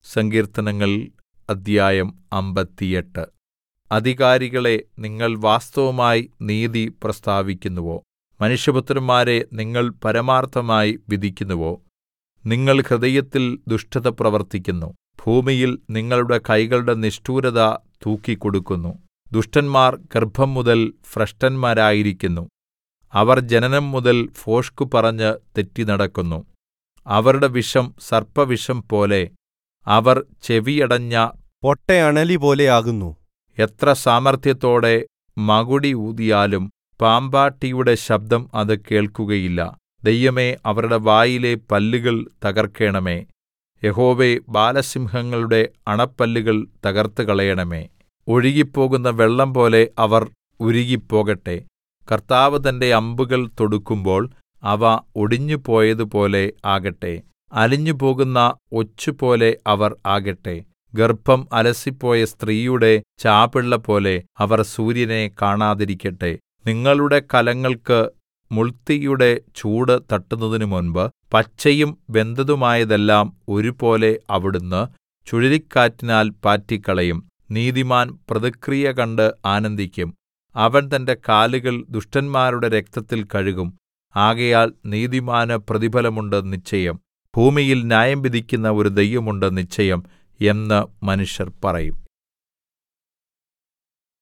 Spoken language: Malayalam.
സങ്കീർത്തനങ്ങൾ അദ്ധ്യായം അമ്പത്തിയെട്ട് അധികാരികളേ നിങ്ങൾ വാസ്തവമായി നീതി പ്രസ്താവിക്കുന്നുവോ മനുഷ്യപുത്രന്മാരെ നിങ്ങൾ പരമാർത്ഥമായി വിധിക്കുന്നുവോ നിങ്ങൾ ഹൃദയത്തിൽ ദുഷ്ടത പ്രവർത്തിക്കുന്നു ഭൂമിയിൽ നിങ്ങളുടെ കൈകളുടെ നിഷ്ഠൂരത തൂക്കിക്കൊടുക്കുന്നു ദുഷ്ടന്മാർ ഗർഭംമുതൽ ഭ്രഷ്ടന്മാരായിരിക്കുന്നു അവർ ജനനം മുതൽ ഭോഷ്ക് പറഞ്ഞ് തെറ്റിനടക്കുന്നു അവരുടെ വിഷം സർപ്പവിഷം പോലെ അവർ ചെവിയടഞ്ഞ പൊട്ടയണലിപോലെയാകുന്നു എത്ര സാമർത്ഥ്യത്തോടെ മകുടി ഊതിയാലും പാമ്പാട്ടിയുടെ ശബ്ദം അത് കേൾക്കുകയില്ല ദൈവമേ അവരുടെ വായിലെ പല്ലുകൾ തകർക്കണമേ യഹോവേ ബാലസിംഹങ്ങളുടെ അണപ്പല്ലുകൾ തകർത്തുകളയണമേ ഒഴുകിപ്പോകുന്ന വെള്ളംപോലെ അവർ ഉരുകിപ്പോകട്ടെ കർത്താവ് തന്റെ അമ്പുകൾ തൊടുക്കുമ്പോൾ അവ ഒടിഞ്ഞുപോയതുപോലെ ആകട്ടെ അലിഞ്ഞുപോകുന്ന ഒച്ചുപോലെ അവർ ആകട്ടെ ഗർഭം അലസിപ്പോയ സ്ത്രീയുടെ ചാപിള്ളപോലെ അവർ സൂര്യനെ കാണാതിരിക്കട്ടെ നിങ്ങളുടെ കലങ്ങൾക്ക് മുൾതീയുടെ ചൂട് തട്ടുന്നതിനു മുൻപ് പച്ചയും വെന്തതുമായതെല്ലാം ഒരുപോലെ അവിടുന്ന് ചുഴലിക്കാറ്റിനാൽ പാറ്റിക്കളയും നീതിമാൻ പ്രതിക്രിയ കണ്ട് ആനന്ദിക്കും അവൻ തന്റെ കാലുകൾ ദുഷ്ടന്മാരുടെ രക്തത്തിൽ കഴുകും ആകയാൽ നീതിമാന് പ്രതിഫലമുണ്ട് നിശ്ചയം ഭൂമിയിൽ ന്യായം വിധിക്കുന്ന ഒരു ദൈവമുണ്ട് നിശ്ചയം എന്ന് മനുഷ്യർ പറയും